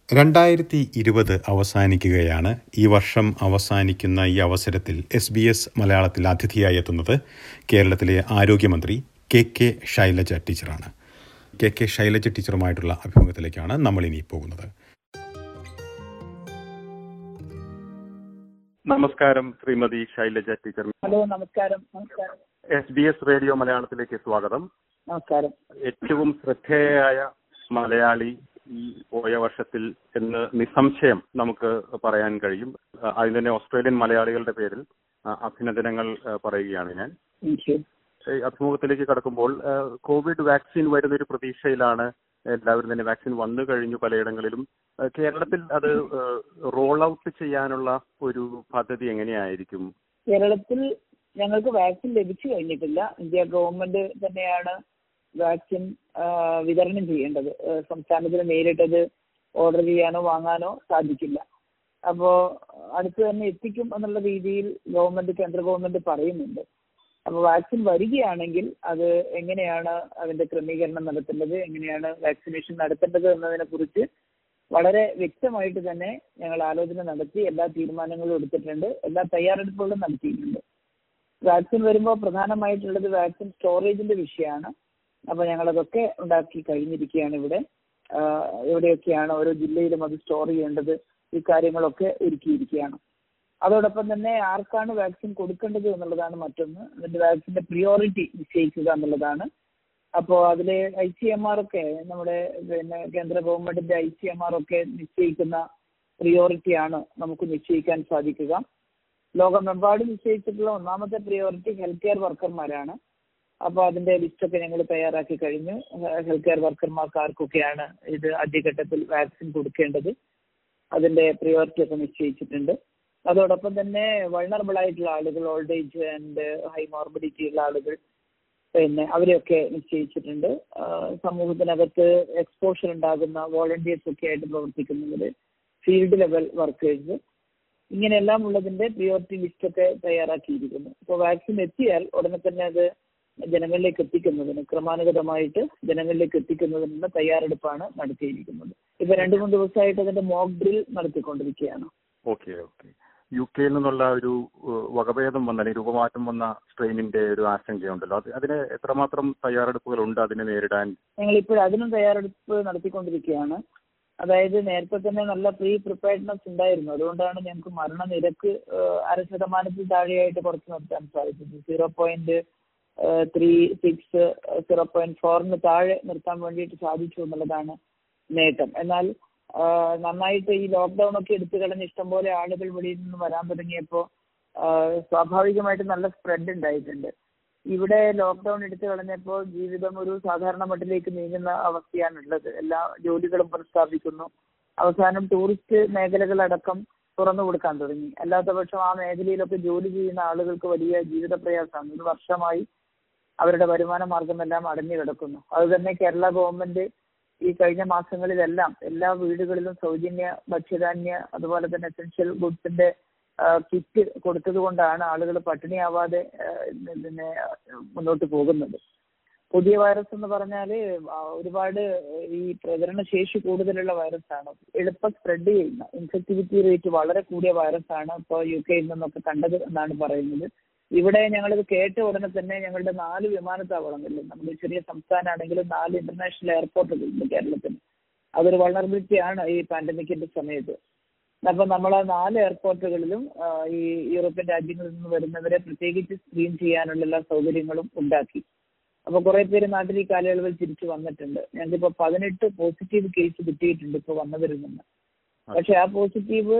രണ്ടായിരത്തി ഇരുപത് അവസാനിക്കുകയാണ് ഈ വർഷം അവസാനിക്കുന്ന ഈ അവസരത്തിൽ എസ് ബി എസ് മലയാളത്തിൽ അതിഥിയായി എത്തുന്നത് കേരളത്തിലെ ആരോഗ്യമന്ത്രി കെ കെ ശൈലജ ടീച്ചറാണ് കെ കെ ശൈലജ ടീച്ചറുമായിട്ടുള്ള അഭിമുഖത്തിലേക്കാണ് നമ്മൾ ഇനി പോകുന്നത് നമസ്കാരം ശ്രീമതി ശൈലജ ടീച്ചർ ഹലോ നമസ്കാരം നമസ്കാരം എസ് ബി എസ് റേഡിയോ മലയാളത്തിലേക്ക് സ്വാഗതം നമസ്കാരം ഏറ്റവും ശ്രദ്ധേയയായ മലയാളി ഈ പോയ വർഷത്തിൽ എന്ന് നിസ്സംശയം നമുക്ക് പറയാൻ കഴിയും അതിന് തന്നെ ഓസ്ട്രേലിയൻ മലയാളികളുടെ പേരിൽ ആ, അഭിനന്ദനങ്ങൾ ആ, പറയുകയാണ് ഞാൻ താങ്ക് യു ഈ അഭിമുഖത്തിലേക്ക് കടക്കുമ്പോൾ ആ, കോവിഡ് വാക്സിൻ വരുന്നൊരു പ്രതീക്ഷയിലാണ് എല്ലാവരും തന്നെ വാക്സിൻ വന്നു കഴിഞ്ഞു പലയിടങ്ങളിലും ആ, കേരളത്തിൽ അത് റോൾ ഔട്ട് ചെയ്യാനുള്ള ഒരു പദ്ധതി എങ്ങനെയായിരിക്കും കേരളത്തിൽ ഞങ്ങൾക്ക് വാക്സിൻ ലഭിച്ചു കഴിഞ്ഞിട്ടില്ല ഇന്ത്യ ഗവൺമെന്റ് തന്നെയാണ് വാക്സിൻ ആ, വിതരണം ചെയ്യേണ്ടത് ആ, സംസ്ഥാനത്തിന് നേരിട്ടത് ഓർഡർ ചെയ്യാനോ വാങ്ങാനോ സാധിക്കില്ല അപ്പോ അടുത്ത് തന്നെ എത്തിക്കും എന്നുള്ള രീതിയിൽ ഗവൺമെന്റ് കേന്ദ്ര ഗവൺമെന്റ് പറയുന്നുണ്ട് അപ്പൊ വാക്സിൻ വരികയാണെങ്കിൽ അത് എങ്ങനെയാണ് അതിന്റെ ക്രമീകരണം നടത്തേണ്ടത് എങ്ങനെയാണ് വാക്സിനേഷൻ നടത്തേണ്ടത് എന്നതിനെ കുറിച്ച് വളരെ വ്യക്തമായിട്ട് തന്നെ ഞങ്ങൾ ആലോചന നടത്തി എല്ലാ തീരുമാനങ്ങളും എടുത്തിട്ടുണ്ട് എല്ലാ തയ്യാറെടുപ്പുകളും നടത്തിയിട്ടുണ്ട് വാക്സിൻ വരുമ്പോൾ പ്രധാനമായിട്ടുള്ളത് വാക്സിൻ സ്റ്റോറേജിന്റെ വിഷയമാണ് അപ്പൊ ഞങ്ങളതൊക്കെ ഉണ്ടാക്കി കഴിഞ്ഞിരിക്കുകയാണ് ഇവിടെ ആഹ് എവിടെയൊക്കെയാണ് ഓരോ ജില്ലയിലും അത് സ്റ്റോർ ചെയ്യേണ്ടത് ഈ കാര്യങ്ങളൊക്കെ ഒരുക്കിയിരിക്കുകയാണ് അതോടൊപ്പം തന്നെ ആർക്കാണ് വാക്സിൻ കൊടുക്കേണ്ടത് എന്നുള്ളതാണ് മറ്റൊന്ന് അതിന്റെ വാക്സിന്റെ പ്രിയോറിറ്റി നിശ്ചയിക്കുക എന്നുള്ളതാണ് അപ്പോൾ അതിലെ ഐ സി എം ആർ ഒക്കെ നമ്മുടെ പിന്നെ കേന്ദ്ര ഗവൺമെന്റിന്റെ ഐ സി എം ആർ ഒക്കെ നിശ്ചയിക്കുന്ന പ്രിയോറിറ്റിയാണ് നമുക്ക് നിശ്ചയിക്കാൻ സാധിക്കുക ലോകമെമ്പാടും നിശ്ചയിച്ചിട്ടുള്ള ഒന്നാമത്തെ പ്രിയോറിറ്റി ഹെൽത്ത് കെയർ വർക്കർമാരാണ് അപ്പോൾ അതിന്റെ ലിസ്റ്റൊക്കെ ഞങ്ങൾ തയ്യാറാക്കി കഴിഞ്ഞു ഹെൽത്ത് കെയർ വർക്കർമാർക്ക് ആർക്കൊക്കെയാണ് ഇത് ആദ്യഘട്ടത്തിൽ വാക്സിൻ കൊടുക്കേണ്ടത് അതിന്റെ പ്രിയോറിറ്റി ഒക്കെ നിശ്ചയിച്ചിട്ടുണ്ട് അതോടൊപ്പം തന്നെ വൾണറബിൾ ആയിട്ടുള്ള ആളുകൾ old age and high morbidity ഉള്ള ആളുകൾ പിന്നെ അവരെയൊക്കെ നിശ്ചയിച്ചിട്ടുണ്ട് ആഹ് സമൂഹത്തിനകത്ത് എക്സ്പോഷർ ഉണ്ടാകുന്ന വോളണ്ടിയേഴ്സ് ഒക്കെ ആയിട്ട് പ്രവർത്തിക്കുന്നവര് ഫീൽഡ് ലെവൽ വർക്കേഴ്സ് ഇങ്ങനെയെല്ലാം ഉള്ളതിന്റെ പ്രിയോറിറ്റി ലിസ്റ്റ് ഒക്കെ തയ്യാറാക്കിയിരിക്കുന്നു അപ്പോൾ വാക്സിൻ എത്തിയാൽ ഉടനെ തന്നെ അത് ജനങ്ങളിലേക്ക് എത്തിക്കുന്നതിന് ക്രമാനുഗതമായിട്ട് ജനങ്ങളിലേക്ക് എത്തിക്കുന്നതിനുള്ള തയ്യാറെടുപ്പാണ് നടത്തിയിരിക്കുന്നത് ഇപ്പൊ രണ്ടു മൂന്ന് ദിവസമായിട്ട് അതിന്റെ മോക്ക് ഡ്രിൽ നടത്തിക്കൊണ്ടിരിക്കുകയാണ് ഓക്കെ ഓക്കെ യു കെയിൽ നിന്നുള്ള ഒരു ഏഹ്, വകഭേദം വന്ന അല്ലെങ്കിൽ രൂപമാറ്റം വന്ന സ്ട്രെയിനിന്റെ ഒരു ആശങ്കയുണ്ടല്ലോ അത് അതിന് എത്രമാത്രം തയ്യാറെടുപ്പുകൾ ഉണ്ട് അതിനെ നേരിടാൻ ഞങ്ങൾ ഇപ്പോൾ അതിനും തയ്യാറെടുപ്പ് നടത്തിക്കൊണ്ടിരിക്കുകയാണ് അതായത് നേരത്തെ തന്നെ നല്ല പ്രീ പ്രിപ്പയർഡ്നെസ് ഉണ്ടായിരുന്നു അതുകൊണ്ടാണ് ഞങ്ങൾക്ക് മരണനിരക്ക് ഏഹ്, അര ശതമാനത്തിൽ താഴെയായിട്ട് കുറച്ച് നിർത്താൻ സാധിച്ചത് zero point three six zero point ഫോറിന് താഴെ നിർത്താൻ വേണ്ടിയിട്ട് സാധിച്ചു എന്നുള്ളതാണ് നേട്ടം എന്നാൽ ആഹ്, നന്നായിട്ട് ഈ ലോക്ക്ഡൌൺ ഒക്കെ എടുത്തു കളഞ്ഞ് ഇഷ്ടംപോലെ ആളുകൾ വെളിയിൽ നിന്ന് വരാൻ തുടങ്ങിയപ്പോൾ ആഹ്, സ്വാഭാവികമായിട്ട് നല്ല സ്പ്രെഡ് ഉണ്ടായിട്ടുണ്ട് ഇവിടെ ലോക്ക്ഡൌൺ എടുത്തു കളഞ്ഞപ്പോൾ ജീവിതം ഒരു സാധാരണ മട്ടിലേക്ക് നീങ്ങുന്ന അവസ്ഥയാണുള്ളത് എല്ലാ ജോലികളും പുനഃസ്ഥാപിക്കുന്നു അവസാനം ടൂറിസ്റ്റ് മേഖലകളടക്കം തുറന്നു കൊടുക്കാൻ തുടങ്ങി അല്ലാത്ത പക്ഷം ആ മേഖലയിലൊക്കെ ജോലി ചെയ്യുന്ന ആളുകൾക്ക് വലിയ ജീവിത പ്രയാസമാണ് ഒരു വർഷമായി അവരുടെ വരുമാന മാർഗമെല്ലാം അടഞ്ഞു കിടക്കുന്നു അത് തന്നെ കേരള ഗവൺമെന്റ് ഈ കഴിഞ്ഞ മാസങ്ങളിലെല്ലാം എല്ലാ വീടുകളിലും സൗജന്യ ഭക്ഷ്യധാന്യ അതുപോലെ തന്നെ എസെൻഷ്യൽ ഗുഡ്സിന്റെ കിറ്റ് കൊടുത്തത് കൊണ്ടാണ് ആളുകൾ പട്ടിണിയാവാതെ ആ, പിന്നെ മുന്നോട്ട് പോകുന്നത് പുതിയ വൈറസ് എന്ന് പറഞ്ഞാൽ ഒരുപാട് ഈ പ്രചരണ ശേഷി കൂടുതലുള്ള വൈറസാണ് എളുപ്പം സ്പ്രെഡ് ചെയ്യുന്ന ഇൻഫെക്ടിവിറ്റി റേറ്റ് വളരെ കൂടിയ വൈറസാണ് ഇപ്പോൾ യു കെയിൽ നിന്നൊക്കെ കണ്ടത് എന്നാണ് പറയുന്നത് ഇവിടെ ഞങ്ങളിത് കേട്ട ഉടനെ തന്നെ ഞങ്ങളുടെ നാല് വിമാനത്താവളങ്ങളിൽ നമ്മുടെ ചെറിയ സംസ്ഥാനമാണെങ്കിലും നാല് ഇന്റർനാഷണൽ എയർപോർട്ടുകളുണ്ട് കേരളത്തിൽ അതൊരു വളർബിലിറ്റി ആണ് ഈ പാൻഡമിക്കിന്റെ സമയത്ത് അപ്പൊ നമ്മൾ ആ നാല് എയർപോർട്ടുകളിലും ആ, ഈ യൂറോപ്യൻ രാജ്യങ്ങളിൽ നിന്ന് വരുന്നവരെ പ്രത്യേകിച്ച് സ്ക്രീൻ ചെയ്യാനുള്ള എല്ലാ സൗകര്യങ്ങളും ഉണ്ടാക്കി അപ്പൊ കുറെ പേര് നാട്ടിൽ ഈ കാലയളവിൽ തിരിച്ചു വന്നിട്ടുണ്ട് ഞങ്ങൾക്കിപ്പോ പതിനെട്ട് പോസിറ്റീവ് കേസ് കിട്ടിയിട്ടുണ്ട് ഇപ്പൊ വന്നവരിൽ നിന്ന് പക്ഷെ ആ പോസിറ്റീവ്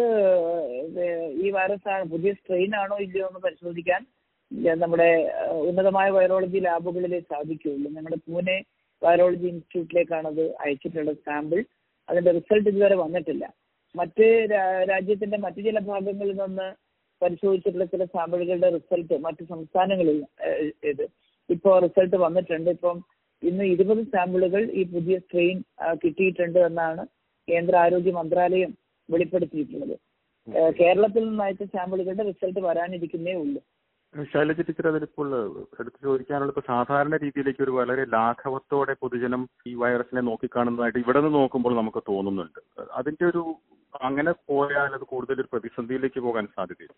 ഈ വൈറസ് ആണ് പുതിയ സ്ട്രെയിൻ ആണോ ഇല്ലയോ എന്ന് പരിശോധിക്കാൻ ഞാൻ നമ്മുടെ ആ, ഉന്നതമായ വൈറോളജി ലാബുകളിലേ സാധിക്കുകയുള്ളൂ ഞങ്ങളുടെ പൂനെ വൈറോളജി ഇൻസ്റ്റിറ്റ്യൂട്ടിലേക്കാണ് അത് അയച്ചിട്ടുള്ളത് സാമ്പിൾ അതിന്റെ റിസൾട്ട് ഇതുവരെ വന്നിട്ടില്ല മറ്റ് രാ- രാജ്യത്തിന്റെ മറ്റു ചില ഭാഗങ്ങളിൽ നിന്ന് പരിശോധിച്ചിട്ടുള്ള ചില സാമ്പിളുകളുടെ റിസൾട്ട് മറ്റ് സംസ്ഥാനങ്ങളിൽ ഏഹ്, ഇത് ഇപ്പോ റിസൾട്ട് വന്നിട്ടുണ്ട് ഇപ്പം ഇന്ന് ഇരുപത് സാമ്പിളുകൾ ഈ പുതിയ സ്ട്രെയിൻ കിട്ടിയിട്ടുണ്ട് എന്നാണ് കേന്ദ്ര ആരോഗ്യ മന്ത്രാലയം വെളിപ്പെടുത്തിയിട്ടുള്ളത് ഏഹ്, കേരളത്തിൽ നിന്ന് അയച്ച സാമ്പിളുകളുടെ റിസൾട്ട് വരാനിരിക്കുന്നേ ഉള്ളൂ ശൈലജ ടീച്ചർ അതിലിപ്പോൾ എടുത്തു ചോദിക്കാനുള്ള ഇപ്പൊ സാധാരണ രീതിയിലേക്ക് ഒരു വളരെ ലാഘവത്തോടെ പൊതുജനം ഈ വൈറസിനെ നോക്കിക്കാണുന്നതായിട്ട് ഇവിടെ നിന്ന് നോക്കുമ്പോൾ നമുക്ക് തോന്നുന്നുണ്ട് അതിന്റെ ഒരു അങ്ങനെ പോയാൽ അത് കൂടുതൽ ഒരു പ്രതിസന്ധിയിലേക്ക് പോകാൻ സാധ്യതയുണ്ട്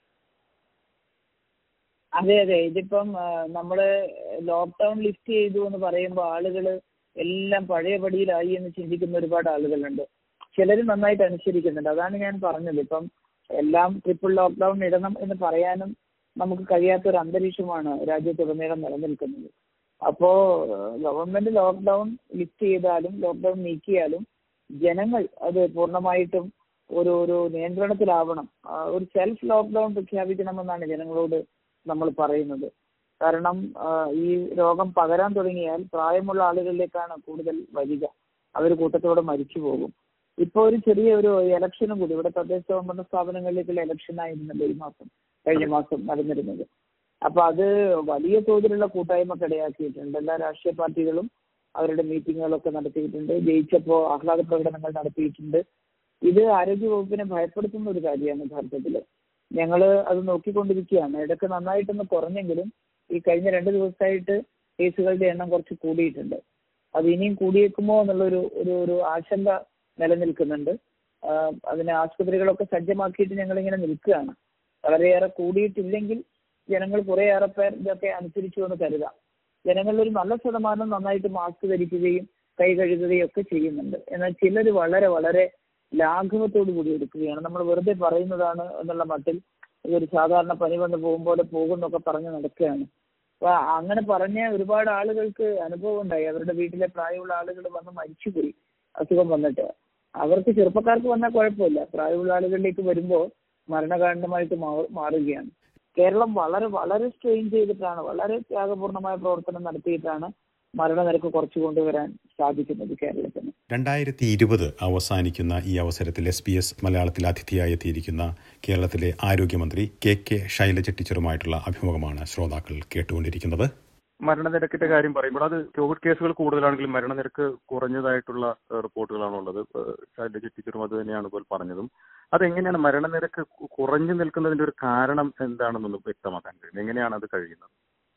അതെ അതെ ഇതിപ്പം നമ്മള് ലോക്ക്ഡൌൺ ലിഫ്റ്റ് ചെയ്തു എന്ന് പറയുമ്പോൾ ആളുകൾ എല്ലാം പഴയ പടിയിലായി എന്ന് ചിന്തിക്കുന്ന ഒരുപാട് ആളുകളുണ്ട് ചിലർ നന്നായിട്ട് അനുസരിക്കുന്നുണ്ട് അതാണ് ഞാൻ പറഞ്ഞത് ഇപ്പം എല്ലാം ട്രിപ്പിൾ ലോക്ക്ഡൌൺ ഇടണം എന്ന് പറയാനും നമുക്ക് കഴിയാത്ത ഒരു അന്തരീക്ഷമാണ് രാജ്യത്തുടനീളം നിലനിൽക്കുന്നത് അപ്പോ ഗവൺമെന്റ് ലോക്ക്ഡൌൺ ലിഫ്റ്റ് ചെയ്താലും ലോക്ക്ഡൌൺ നീക്കിയാലും ജനങ്ങൾ അത് പൂർണ്ണമായിട്ടും ഒരു ഒരു നിയന്ത്രണത്തിലാവണം ഒരു സെൽഫ് ലോക്ക്ഡൌൺ പ്രഖ്യാപിക്കണമെന്നാണ് ജനങ്ങളോട് നമ്മൾ പറയുന്നത് കാരണം ഈ രോഗം പകരാൻ തുടങ്ങിയാൽ പ്രായമുള്ള ആളുകളിലേക്കാണ് കൂടുതൽ വരിക അവർ കൂട്ടത്തോടെ മരിച്ചു പോകും ഇപ്പൊ ഒരു ചെറിയ ഒരു ഇലക്ഷനും കൂടി ഇവിടെ തദ്ദേശ സ്വയംഭരണ സ്ഥാപനങ്ങളിലേക്കുള്ള ഇലക്ഷൻ ആയിരുന്നല്ലോ ഈ മാസം കഴിഞ്ഞ മാസം നടന്നിരുന്നത് അപ്പൊ അത് വലിയ തോതിലുള്ള കൂട്ടായ്മക്ക് ഇടയാക്കിയിട്ടുണ്ട് എല്ലാ രാഷ്ട്രീയ പാർട്ടികളും അവരുടെ മീറ്റിങ്ങുകളൊക്കെ നടത്തിയിട്ടുണ്ട് ജയിച്ചപ്പോ ആഹ്ലാദ പ്രകടനങ്ങൾ നടത്തിയിട്ടുണ്ട് ഇത് ആരോഗ്യ വകുപ്പിനെ ഭയപ്പെടുത്തുന്ന ഒരു കാര്യമാണ് യഥാർത്ഥത്തില് ഞങ്ങൾ അത് നോക്കിക്കൊണ്ടിരിക്കുകയാണ് ഇടയ്ക്ക് നന്നായിട്ടൊന്ന് കുറഞ്ഞെങ്കിലും ഈ കഴിഞ്ഞ രണ്ട് ദിവസമായിട്ട് കേസുകളുടെ എണ്ണം കുറച്ച് കൂടിയിട്ടുണ്ട് അത് ഇനിയും കൂടിയേക്കുമോ എന്നുള്ളൊരു ഒരു ഒരു ആശങ്ക നിലനിൽക്കുന്നുണ്ട് അതിന് ആശുപത്രികളൊക്കെ സജ്ജമാക്കിയിട്ട് ഞങ്ങൾ ഇങ്ങനെ നിൽക്കുകയാണ് വളരെയേറെ കൂടിയിട്ടില്ലെങ്കിൽ ജനങ്ങൾ കുറേയേറെ പേർ ഇതൊക്കെ അനുസരിച്ചു എന്ന് കരുതാം ജനങ്ങളിൽ ഒരു നല്ല ശതമാനം നന്നായിട്ട് മാസ്ക് ധരിക്കുകയും കൈ കഴുകുകയും ഒക്കെ ചെയ്യുന്നുണ്ട് എന്നാൽ ചിലർ വളരെ വളരെ ലാഘവത്തോടു കൂടി എടുക്കുകയാണ് നമ്മൾ വെറുതെ പറയുന്നതാണ് എന്നുള്ള മട്ടിൽ ഇതൊരു സാധാരണ പനി വന്ന് പോകുമ്പോൾ പോകുന്നൊക്കെ പറഞ്ഞ് നടക്കുകയാണ് അപ്പൊ അങ്ങനെ പറഞ്ഞ ഒരുപാട് ആളുകൾക്ക് അനുഭവം ഉണ്ടായി അവരുടെ വീട്ടിലെ പ്രായമുള്ള ആളുകൾ വന്ന് മരിച്ചുപോയി അസുഖം വന്നിട്ട് അവർക്ക് ചെറുപ്പക്കാർക്ക് വന്നാൽ കുഴപ്പമില്ല പ്രായമുള്ള ആളുകളിലേക്ക് വരുമ്പോൾ മരണകാരണമായിട്ട് മാറുകയാണ് കേരളം വളരെ വളരെ സ്ട്രെയിൻ ചെയ്തിട്ടാണ് വളരെ ത്യാഗപൂർണമായ പ്രവർത്തനം നടത്തിയിട്ടാണ് മരണനിരക്ക് കുറച്ചു കൊണ്ടുവരാൻ സാധിക്കുന്നത് കേരളത്തിന് രണ്ടായിരത്തി ഇരുപത് അവസാനിക്കുന്ന ഈ അവസരത്തിൽ എസ് ബി എസ് മലയാളത്തിൽ അതിഥിയായി എത്തിയിരിക്കുന്ന കേരളത്തിലെ ആരോഗ്യമന്ത്രി കെ കെ ശൈലജ ടീച്ചറുമായിട്ടുള്ള അഭിമുഖമാണ് ശ്രോതാക്കൾ കേട്ടുകൊണ്ടിരിക്കുന്നത് മരണനിരക്കിന്റെ കാര്യം പറയുമ്പോൾ അത് കോവിഡ് കേസുകൾ കൂടുതലാണെങ്കിലും മരണനിരക്ക് കുറഞ്ഞതായിട്ടുള്ള റിപ്പോർട്ടുകളാണുള്ളത് ശൈലജ ടീച്ചറും അത് തന്നെയാണ് ഇപ്പോൾ പറഞ്ഞതും അതെങ്ങനെയാണ് മരണനിരക്ക് കുറഞ്ഞു നിൽക്കുന്നതിന്റെ ഒരു കാരണം എന്താണെന്നൊന്ന് വ്യക്തമാക്കാൻ കഴിയും എങ്ങനെയാണ് അത് കഴിയുന്നത്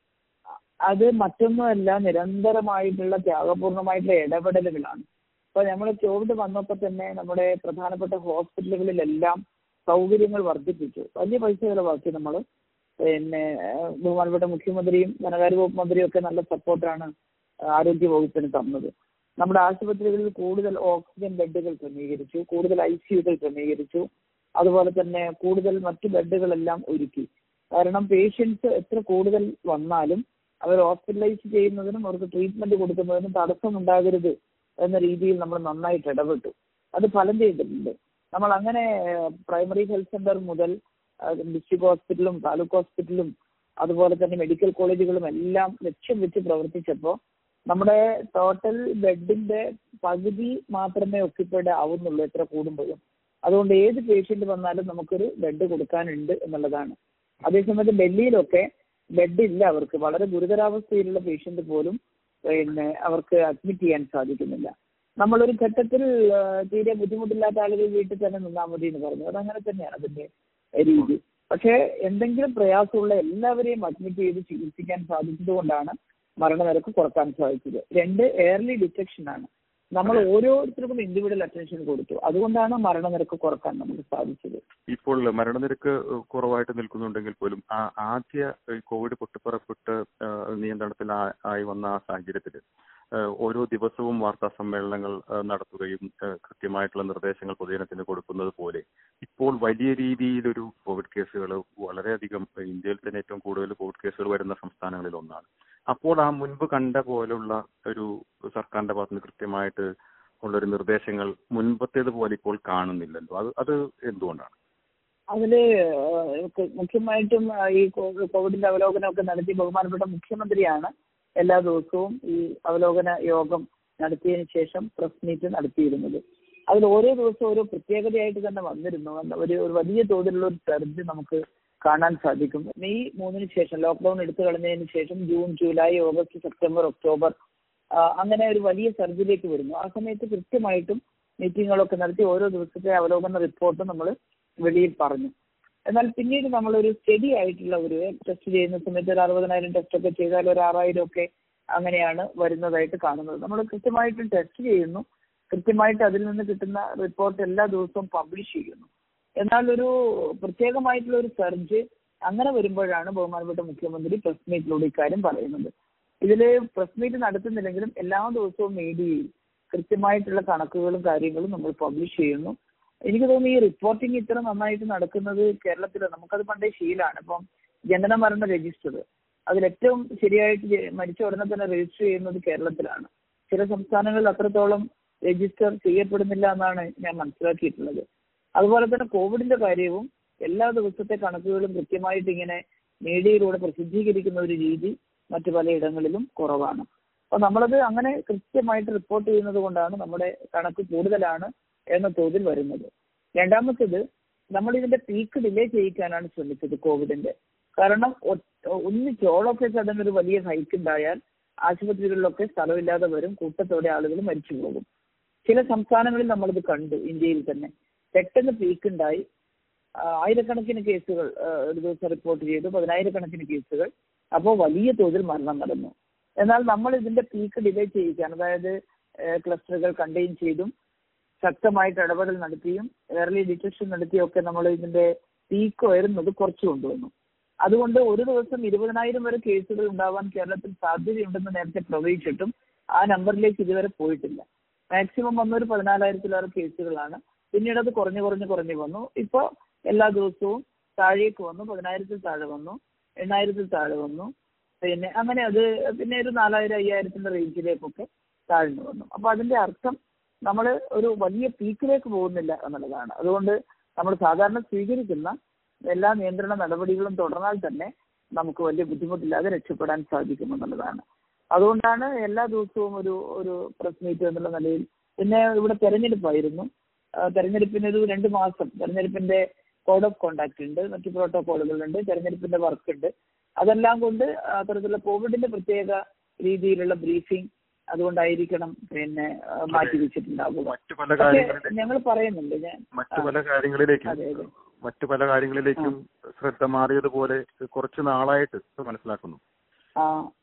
അത് മറ്റൊന്നുമല്ല നിരന്തരമായിട്ടുള്ള ത്യാഗപൂർണമായിട്ടുള്ള ഇടപെടലുകളാണ് ഇപ്പൊ നമ്മൾ കോവിഡ് വന്നപ്പോൾ തന്നെ നമ്മുടെ പ്രധാനപ്പെട്ട ഹോസ്പിറ്റലുകളിലെല്ലാം സൗകര്യങ്ങൾ വർദ്ധിപ്പിച്ചു വലിയ പൈസ ചിലവാക്കി നമ്മൾ പിന്നെ ബഹുമാനപ്പെട്ട മുഖ്യമന്ത്രിയും ധനകാര്യ വകുപ്പ് മന്ത്രിയും ഒക്കെ നല്ല സപ്പോർട്ടാണ് ആരോഗ്യ വകുപ്പിന് തന്നത് നമ്മുടെ ആശുപത്രികളിൽ കൂടുതൽ ഓക്സിജൻ ബെഡുകൾ ക്രമീകരിച്ചു കൂടുതൽ ഐ സിയുകൾ ക്രമീകരിച്ചു അതുപോലെ തന്നെ കൂടുതൽ മറ്റു ബെഡുകളെല്ലാം ഒരുക്കി കാരണം പേഷ്യൻസ് എത്ര കൂടുതൽ വന്നാലും അവർ ഹോസ്പിറ്റലൈസ് ചെയ്യുന്നതിനും അവർക്ക് ട്രീറ്റ്മെന്റ് കൊടുക്കുന്നതിനും തടസ്സം ഉണ്ടാകരുത് എന്ന രീതിയിൽ നമ്മൾ നന്നായിട്ട് ഇടപെട്ടു അത് ഫലം ചെയ്തിട്ടുണ്ട് നമ്മൾ അങ്ങനെ പ്രൈമറി ഹെൽത്ത് സെന്റർ മുതൽ ഡിസ്ട്രിക്ട് ഹോസ്പിറ്റലും താലൂക്ക് ഹോസ്പിറ്റലും അതുപോലെ തന്നെ മെഡിക്കൽ കോളേജുകളും എല്ലാം ലക്ഷ്യം വെച്ച് പ്രവർത്തിച്ചപ്പോൾ നമ്മുടെ ടോട്ടൽ ബെഡിന്റെ പകുതി മാത്രമേ ഒക്യുപ്പൈഡ് ആവുന്നുള്ളൂ എത്ര കൂടുമ്പോഴും അതുകൊണ്ട് ഏത് പേഷ്യന്റ് വന്നാലും നമുക്കൊരു ബെഡ് കൊടുക്കാനുണ്ട് എന്നുള്ളതാണ് അതേസമയത്ത് ഡൽഹിയിലൊക്കെ ബെഡ് ഇല്ല അവർക്ക് വളരെ ഗുരുതരാവസ്ഥയിലുള്ള പേഷ്യന്റ് പോലും പിന്നെ അവർക്ക് അഡ്മിറ്റ് ചെയ്യാൻ സാധിക്കുന്നില്ല നമ്മളൊരു ഘട്ടത്തിൽ തീരെ ബുദ്ധിമുട്ടില്ലാത്ത ആളുകൾ വീട്ടിൽ തന്നെ നിന്നാൽ മതി എന്ന് പറഞ്ഞു അതങ്ങനെ തന്നെയാണ് അതിന്റെ രീതി പക്ഷേ എന്തെങ്കിലും പ്രയാസമുള്ള എല്ലാവരെയും അഡ്മിറ്റ് ചെയ്ത് ചികിത്സിക്കാൻ സാധിച്ചത് കൊണ്ടാണ് മരണനിരക്ക് കുറക്കാൻ സാധിച്ചത് രണ്ട് എയർലി ഡിറ്റക്ഷൻ ആണ് നമ്മൾ ഓരോരുത്തർക്കും ഇൻഡിവിജ്വൽ അറ്റൻഷൻ കൊടുത്തു അതുകൊണ്ടാണ് മരണനിരക്ക് കുറക്കാൻ നമുക്ക് സാധിച്ചത് ഇപ്പോൾ മരണനിരക്ക് കുറവായിട്ട് നിൽക്കുന്നുണ്ടെങ്കിൽ പോലും ആ ആദ്യ കോവിഡ് പൊട്ടിപ്പുറപ്പെട്ട് നിയന്ത്രണത്തിൽ ആയി വന്ന ആ സാഹചര്യത്തിൽ ഓരോ ദിവസവും വാർത്താ സമ്മേളനങ്ങൾ നടത്തുകയും കൃത്യമായിട്ടുള്ള നിർദ്ദേശങ്ങൾ പൊതുജനത്തിന് കൊടുക്കുന്നത് പോലെ ഇപ്പോൾ വലിയ രീതിയിലൊരു കോവിഡ് കേസുകൾ വളരെയധികം ഇന്ത്യയിൽ തന്നെ ഏറ്റവും കൂടുതൽ കോവിഡ് കേസുകൾ വരുന്ന സംസ്ഥാനങ്ങളിൽ ഒന്നാണ് അപ്പോൾ ആ മുൻപ് കണ്ട പോലുള്ള ഒരു സർക്കാരിന്റെ ഭാഗത്തുനിന്ന് കൃത്യമായിട്ട് ഉള്ളൊരു നിർദ്ദേശങ്ങൾ മുൻപത്തേതുപോലെ ഇപ്പോൾ കാണുന്നില്ലല്ലോ അത് അത് എന്തുകൊണ്ടാണ് അതില് മുഖ്യമായിട്ടും ഈ കോവിഡിന്റെ അവലോകനമൊക്കെ നടത്തി ബഹുമാനപ്പെട്ട മുഖ്യമന്ത്രിയാണ് എല്ലാ ദിവസവും ഈ അവലോകന യോഗം നടത്തിയതിനു ശേഷം പ്രസ് മീറ്റ് നടത്തിയിരുന്നത് അതിൽ ഓരോ ദിവസവും ഓരോ പ്രത്യേകതയായിട്ട് തന്നെ വന്നിരുന്നു ഒരു ഒരു വലിയ തോതിലുള്ള ഒരു സർജ് നമുക്ക് കാണാൻ സാധിക്കും മെയ് മൂന്നിന് ശേഷം ലോക്ക്ഡൌൺ എടുത്തു കളഞ്ഞതിന് ശേഷം June July August September October അങ്ങനെ ഒരു വലിയ സർജിലേക്ക് വരുന്നു ആ സമയത്ത് കൃത്യമായിട്ടും മീറ്റിങ്ങുകളൊക്കെ നടത്തി ഓരോ ദിവസത്തെ അവലോകന റിപ്പോർട്ട് നമ്മൾ വെളിയിൽ പറഞ്ഞു എന്നാൽ പിന്നീട് നമ്മളൊരു സ്റ്റഡി ആയിട്ടുള്ള ഒരു ടെസ്റ്റ് ചെയ്യുന്ന സമയത്ത് ഒരു അറുപതിനായിരം ടെസ്റ്റ് ഒക്കെ ചെയ്താൽ ഒരു ആറായിരം ഒക്കെ അങ്ങനെയാണ് വരുന്നതായിട്ട് കാണുന്നത് നമ്മൾ കൃത്യമായിട്ട് ടെസ്റ്റ് ചെയ്യുന്നു കൃത്യമായിട്ട് അതിൽ നിന്ന് കിട്ടുന്ന റിപ്പോർട്ട് എല്ലാ ദിവസവും പബ്ലിഷ് ചെയ്യുന്നു എന്നാൽ ഒരു പ്രത്യേകമായിട്ടുള്ള ഒരു സർജ് അങ്ങനെ വരുമ്പോഴാണ് ബഹുമാനപ്പെട്ട മുഖ്യമന്ത്രി പ്രസ് മീറ്റിലൂടെ ഇക്കാര്യം പറയുന്നത് ഇതിൽ പ്രസ് മീറ്റ് നടത്തുന്നില്ലെങ്കിലും എല്ലാ ദിവസവും മീഡിയയിൽ കൃത്യമായിട്ടുള്ള കണക്കുകളും കാര്യങ്ങളും നമ്മൾ പബ്ലിഷ് ചെയ്യുന്നു എനിക്ക് തോന്നുന്നു ഈ റിപ്പോർട്ടിംഗ് ഇത്ര നന്നായിട്ട് നടക്കുന്നത് കേരളത്തിൽ നമുക്കത് പണ്ടേ ശീലമാണ് ഇപ്പം ജനന മരണ രജിസ്റ്റർ അതിൽ ഏറ്റവും ശരിയായിട്ട് ജ- മരിച്ച ഉടനെ തന്നെ രജിസ്റ്റർ ചെയ്യുന്നത് കേരളത്തിലാണ് ചില സംസ്ഥാനങ്ങളിൽ അത്രത്തോളം രജിസ്റ്റർ ചെയ്യപ്പെടുന്നില്ല എന്നാണ് ഞാൻ മനസ്സിലാക്കിയിട്ടുള്ളത് അതുപോലെ തന്നെ കോവിഡിന്റെ കാര്യവും എല്ലാ ദിവസത്തെ കണക്കുകളും കൃത്യമായിട്ട് ഇങ്ങനെ മീഡിയയിലൂടെ പ്രസിദ്ധീകരിക്കുന്ന ഒരു രീതി മറ്റു പലയിടങ്ങളിലും കുറവാണ് അപ്പൊ നമ്മളത് അങ്ങനെ കൃത്യമായിട്ട് റിപ്പോർട്ട് ചെയ്യുന്നത് കൊണ്ടാണ് നമ്മുടെ കണക്ക് കൂടുതലാണ് എന്ന തോതിൽ വരുന്നത് രണ്ടാമത്തേത് നമ്മൾ ഇതിന്റെ പീക്ക് ഡിലേ ചെയ്യിക്കാനാണ് ശ്രമിച്ചത് കോവിഡിന്റെ കാരണം ഒ- ഒന്നിച്ച് ഓൾ ഓഫ് എ സഡൻ ഒരു വലിയ ഹൈക്ക് ഉണ്ടായാൽ ആശുപത്രികളിലൊക്കെ സ്ഥലമില്ലാതെ വരും കൂട്ടത്തോടെ ആളുകൾ മരിച്ചു പോകും ചില സംസ്ഥാനങ്ങളിൽ നമ്മളിത് കണ്ടു ഇന്ത്യയിൽ തന്നെ പെട്ടെന്ന് പീക്ക് ഉണ്ടായി ആ, ആയിരക്കണക്കിന് കേസുകൾ ആ, ഒരു ദിവസം റിപ്പോർട്ട് ചെയ്തു പതിനായിരക്കണക്കിന് കേസുകൾ അപ്പോൾ വലിയ തോതിൽ മരണം നടന്നു എന്നാൽ നമ്മൾ ഇതിന്റെ പീക്ക് ഡിലേ ചെയ്യിക്കാൻ അതായത് ക്ലസ്റ്ററുകൾ കണ്ടെയ്ൻ ചെയ്തും ശക്തമായിട്ട് ഇടപെടൽ നടത്തിയും ഏർലി ഡിറ്റക്ഷൻ നടത്തിയും ഒക്കെ നമ്മൾ ഇതിന്റെ പീക്ക് ഉയരുന്നത് കുറച്ചു കൊണ്ടുവന്നു അതുകൊണ്ട് ഒരു ദിവസം ഇരുപതിനായിരം വരെ കേസുകൾ ഉണ്ടാവാൻ കേരളത്തിൽ സാധ്യതയുണ്ടെന്ന് നേരത്തെ പ്രവചിച്ചിട്ടും ആ നമ്പറിലേക്ക് ഇതുവരെ പോയിട്ടില്ല മാക്സിമം വന്നൊരു പതിനാലായിരത്തിലേറെ കേസുകളാണ് പിന്നീട് അത് കുറഞ്ഞു കുറഞ്ഞു കുറഞ്ഞു വന്നു ഇപ്പോൾ എല്ലാ ദിവസവും താഴേക്ക് വന്നു പതിനായിരത്തിൽ താഴെ വന്നു എണ്ണായിരത്തിൽ താഴെ വന്നു പിന്നെ അങ്ങനെ അത് പിന്നെ ഒരു നാലായിരം അയ്യായിരത്തിന്റെ റേഞ്ചിലേക്കൊക്കെ താഴ്ന്നു വന്നു അപ്പൊ അതിന്റെ അർത്ഥം നമ്മൾ ഒരു വലിയ പീക്കിലേക്ക് പോകുന്നില്ല എന്നുള്ളതാണ് അതുകൊണ്ട് നമ്മൾ സാധാരണ സ്വീകരിക്കുന്ന എല്ലാ നിയന്ത്രണ നടപടികളും തുടർന്നാൽ തന്നെ നമുക്ക് വലിയ ബുദ്ധിമുട്ടില്ലാതെ രക്ഷപ്പെടാൻ സാധിക്കും എന്നുള്ളതാണ് അതുകൊണ്ടാണ് എല്ലാ ദിവസവും ഒരു ഒരു പ്രസ് മീറ്റ് എന്നുള്ള നിലയിൽ പിന്നെ ഇവിടെ തെരഞ്ഞെടുപ്പായിരുന്നു ആ, തെരഞ്ഞെടുപ്പിന് ഒരു രണ്ട് മാസം തെരഞ്ഞെടുപ്പിന്റെ കോഡ് ഓഫ് കോണ്ടാക്ട് ഉണ്ട് മറ്റു പ്രോട്ടോകോളുകളുണ്ട് തെരഞ്ഞെടുപ്പിന്റെ വർക്ക് ഉണ്ട് അതെല്ലാം കൊണ്ട് അത്തരത്തിലുള്ള കോവിഡിന്റെ പ്രത്യേക രീതിയിലുള്ള ബ്രീഫിംഗ് അതുകൊണ്ടായിരിക്കണം പിന്നെ ആ, മാറ്റി വെച്ചിട്ടുണ്ടാവുക മറ്റു പല പക്ഷേ കാര്യങ്ങളിലേക്കും ഞങ്ങൾ പറയുന്നുണ്ട് ഞാൻ മറ്റു പല കാര്യങ്ങളിലേക്കും അതെ, അതെ. മറ്റു പല കാര്യങ്ങളിലേക്കും ശ്രദ്ധ മാറിയതുപോലെ കുറച്ച് നാളായിട്ട് മനസ്സിലാക്കുന്നു ആ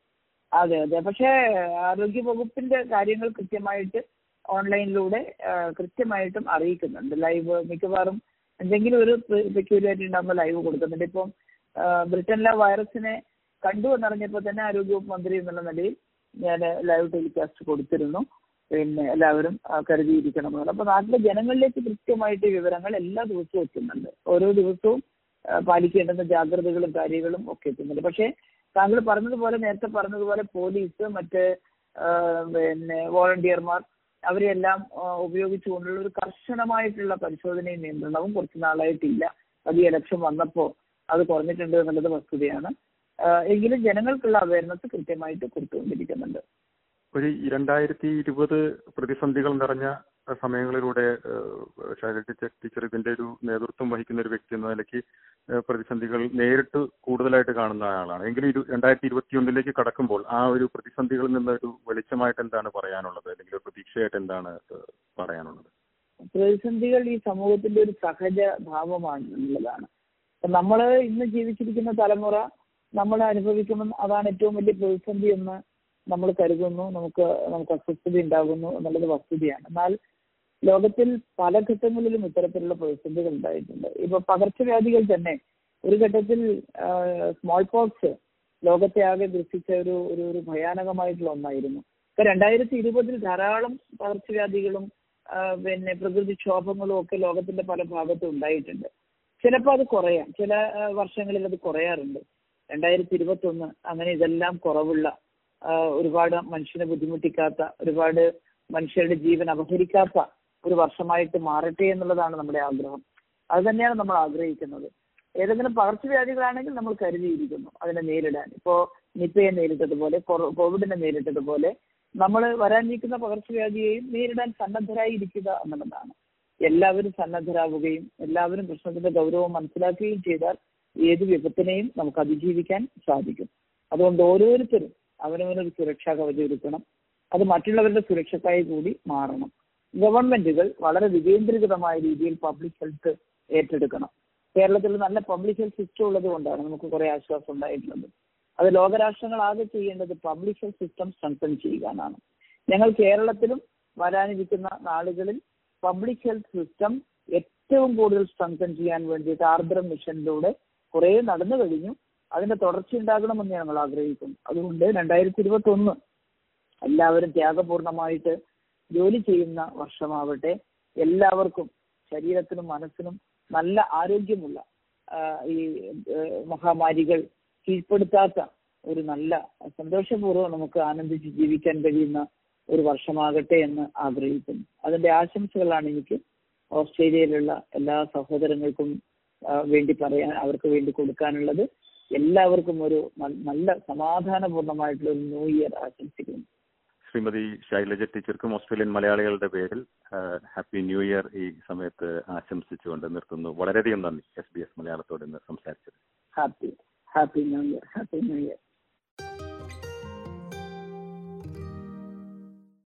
അതെ അതെ പക്ഷേ ആരോഗ്യ വകുപ്പിന്റെ കാര്യങ്ങൾ കൃത്യമായിട്ട് ഓൺലൈനിലൂടെ ആ, കൃത്യമായിട്ടും അറിയിക്കുന്നുണ്ട് ലൈവ് മിക്കവാറും എന്തെങ്കിലും ഒരു പെക്യൂരിയായിട്ട് ഉണ്ടാകുമ്പോൾ ലൈവ് കൊടുക്കുന്നുണ്ട് ഇപ്പം ആ, ബ്രിട്ടനിലെ വൈറസിനെ കണ്ടു എന്നറിഞ്ഞപ്പോൾ തന്നെ ആരോഗ്യവകുപ്പ് മന്ത്രി എന്നുള്ള നിലയിൽ ഞാൻ ലൈവ് ടെലികാസ്റ്റ് കൊടുത്തിരുന്നു പിന്നെ എല്ലാവരും ആ, കരുതിയിരിക്കണം എന്നുള്ളത് അപ്പൊ നാട്ടിലെ ജനങ്ങളിലേക്ക് കൃത്യമായിട്ട് ഈ വിവരങ്ങൾ എല്ലാ ദിവസവും എത്തുന്നുണ്ട് ഓരോ ദിവസവും ആ, പാലിക്കേണ്ടുന്ന ജാഗ്രതകളും കാര്യങ്ങളും ഒക്കെ എത്തുന്നുണ്ട് പക്ഷേ താങ്കൾ പറഞ്ഞതുപോലെ നേരത്തെ പറഞ്ഞതുപോലെ പോലീസ് മറ്റ് ആ, പിന്നെ വോളണ്ടിയർമാർ അവരെല്ലാം ആ, ഉപയോഗിച്ചുകൊണ്ടുള്ള ഒരു കർശനമായിട്ടുള്ള പരിശോധനയും നിയന്ത്രണവും കുറച്ച് നാളായിട്ടില്ല അത് ഈ ഇലക്ഷൻ വന്നപ്പോൾ അത് കുറഞ്ഞിട്ടുണ്ട് എന്നുള്ളത് വസ്തുതയാണ് ആ, എങ്കിലും ജനങ്ങൾക്കുള്ള അവയർനെസ് കൃത്യമായിട്ട് കൊടുത്തുകൊണ്ടിരിക്കുന്നുണ്ട് ഒരു രണ്ടായിരത്തി ഇരുപത് പ്രതിസന്ധികൾ നിറഞ്ഞ സമയങ്ങളിലൂടെ ഏഹ്, ശൈലജ ടീച്ചർ ടീച്ചർ ഇതിന്റെ ഒരു നേതൃത്വം വഹിക്കുന്ന ഒരു വ്യക്തി എന്ന നിലയ്ക്ക് ഏഹ്, പ്രതിസന്ധികൾ നേരിട്ട് കൂടുതലായിട്ട് കാണുന്ന ആളാണ് എങ്കിലും ഇരു രണ്ടായിരത്തി ഇരുപത്തിയൊന്നിലേക്ക് കടക്കുമ്പോൾ ആ ഒരു പ്രതിസന്ധികളിൽ നിന്ന് ഒരു വെളിച്ചമായിട്ട് എന്താണ് പറയാനുള്ളത് അല്ലെങ്കിൽ ഒരു പ്രതീക്ഷയായിട്ട് എന്താണ് ഏഹ്, പറയാനുള്ളത് പ്രതിസന്ധികൾ ഈ സമൂഹത്തിന്റെ ഒരു സഹജ ഭാവമാണ് എന്നുള്ളതാണ് അപ്പൊ നമ്മൾ ഇന്ന് ജീവിച്ചിരിക്കുന്ന തലമുറ നമ്മൾ അനുഭവിക്കുന്ന അതാണ് ഏറ്റവും വലിയ പ്രതിസന്ധി എന്ന് നമ്മൾ കരുതുന്നു നമുക്ക് നമുക്ക് അസ്വസ്ഥത ഉണ്ടാകുന്നു എന്നുള്ളത് വസ്തുതയാണ് എന്നാൽ ലോകത്തിൽ പല ഘട്ടങ്ങളിലും ഇത്തരത്തിലുള്ള പ്രതിസന്ധികൾ ഉണ്ടായിട്ടുണ്ട് ഇപ്പൊ പകർച്ചവ്യാധികൾ തന്നെ ഒരു ഘട്ടത്തിൽ സ്മോൾ പോക്സ് ലോകത്തെ ആകെ ദൃഷ്ടിച്ച ഒരു ഒരു ഒരു ഭയാനകമായിട്ടുള്ള ഒന്നായിരുന്നു ഇപ്പൊ രണ്ടായിരത്തി ഇരുപതിൽ ധാരാളം പകർച്ചവ്യാധികളും ആ, പിന്നെ പ്രകൃതിക്ഷോഭങ്ങളും ഒക്കെ ലോകത്തിന്റെ പല ഭാഗത്തും ഉണ്ടായിട്ടുണ്ട് ചിലപ്പോൾ അത് കുറയാം ചില ആ, വർഷങ്ങളിൽ അത് കുറയാറുണ്ട് രണ്ടായിരത്തി ഇരുപത്തി ഒന്ന് അങ്ങനെ ഇതെല്ലാം കുറവുള്ള ആ, ഒരുപാട് മനുഷ്യനെ ബുദ്ധിമുട്ടിക്കാത്ത ഒരുപാട് മനുഷ്യരുടെ ജീവൻ അപഹരിക്കാത്ത ഒരു വർഷമായിട്ട് മാറട്ടെ എന്നുള്ളതാണ് നമ്മുടെ ആഗ്രഹം അത് തന്നെയാണ് നമ്മൾ ആഗ്രഹിക്കുന്നത് ഏതെങ്കിലും പകർച്ചവ്യാധികളാണെങ്കിൽ നമ്മൾ കരുതിയിരിക്കുന്നു അതിനെ നേരിടാൻ ഇപ്പോ നിപ്പയെ നേരിട്ടതുപോലെ കൊറോ- കോവിഡിനെ നേരിട്ടതുപോലെ നമ്മൾ വരാനിരിക്കുന്ന പകർച്ചവ്യാധിയെയും നേരിടാൻ സന്നദ്ധരായി ഇരിക്കുക എന്നുള്ളതാണ് എല്ലാവരും സന്നദ്ധരാവുകയും എല്ലാവരും പ്രശ്നത്തിന്റെ ഗൗരവം മനസ്സിലാക്കുകയും ചെയ്താൽ ഏത് വിപത്തിനെയും നമുക്ക് അതിജീവിക്കാൻ സാധിക്കും അതുകൊണ്ട് ഓരോരുത്തരും അവനവനൊരു സുരക്ഷാ കവചം ഒരുക്കണം അത് മറ്റുള്ളവരുടെ സുരക്ഷക്കായി കൂടി മാറണം ഗവൺമെന്റുകൾ വളരെ വികേന്ദ്രീകൃതമായ രീതിയിൽ പബ്ലിക് ഹെൽത്ത് ഏറ്റെടുക്കണം കേരളത്തിൽ നല്ല പബ്ലിക് ഹെൽത്ത് സിസ്റ്റം ഉള്ളത് കൊണ്ടാണ് നമുക്ക് കുറെ ആശ്വാസം ഉണ്ടായിട്ടുള്ളത് അത് ലോകരാഷ്ട്രങ്ങൾ ആകെ ചെയ്യേണ്ടത് പബ്ലിക് ഹെൽത്ത് സിസ്റ്റം സ്ട്രെങ്തൻ ചെയ്യുക എന്നാണ് ഞങ്ങൾ കേരളത്തിലും വരാനിരിക്കുന്ന നാളുകളിൽ പബ്ലിക് ഹെൽത്ത് സിസ്റ്റം ഏറ്റവും കൂടുതൽ സ്ട്രെങ്തൻ ചെയ്യാൻ വേണ്ടിയിട്ട് ആർദ്രം മിഷനിലൂടെ കുറെ നടന്നു കഴിഞ്ഞു അതിന്റെ തുടർച്ച ഉണ്ടാകണമെന്ന് ഞങ്ങൾ ആഗ്രഹിക്കുന്നു അതുകൊണ്ട് രണ്ടായിരത്തി ഇരുപത്തി ഒന്ന് എല്ലാവരും ത്യാഗപൂർണമായിട്ട് ജോലി ചെയ്യുന്ന വർഷമാവട്ടെ എല്ലാവർക്കും ശരീരത്തിനും മനസ്സിനും നല്ല ആരോഗ്യമുള്ള ആ, ഈ ആ, മഹാമാരികൾ കീഴ്പ്പെടുത്താത്ത ഒരു നല്ല സന്തോഷപൂർവ്വം നമുക്ക് ആനന്ദിച്ച് ജീവിക്കാൻ കഴിയുന്ന ഒരു വർഷമാകട്ടെ എന്ന് ആഗ്രഹിക്കുന്നു അതിന്റെ ആശംസകളാണ് എനിക്ക് ഓസ്ട്രേലിയയിലുള്ള എല്ലാ സഹോദരങ്ങൾക്കും ആ, വേണ്ടി പറയാൻ അവർക്ക് വേണ്ടി കൊടുക്കാനുള്ളത് എല്ലാവർക്കും ഒരു ന- നല്ല സമാധാനപൂർണമായിട്ടുള്ള ഒരു ന്യൂ ഇയർ ആശംസിക്കുന്നു ശ്രീമതി ശൈലജ ടീച്ചർക്കും ഓസ്ട്രേലിയൻ മലയാളികളുടെ പേരിൽ ഹാപ്പി ന്യൂ ഇയർ ഈ സമയത്ത് ആശംസിച്ചുകൊണ്ട് നിർത്തുന്നു വളരെയധികം നന്ദി എസ് ബി എസ് മലയാളത്തോട് ഇന്ന് സംസാരിച്ചത് happy happy new year happy new year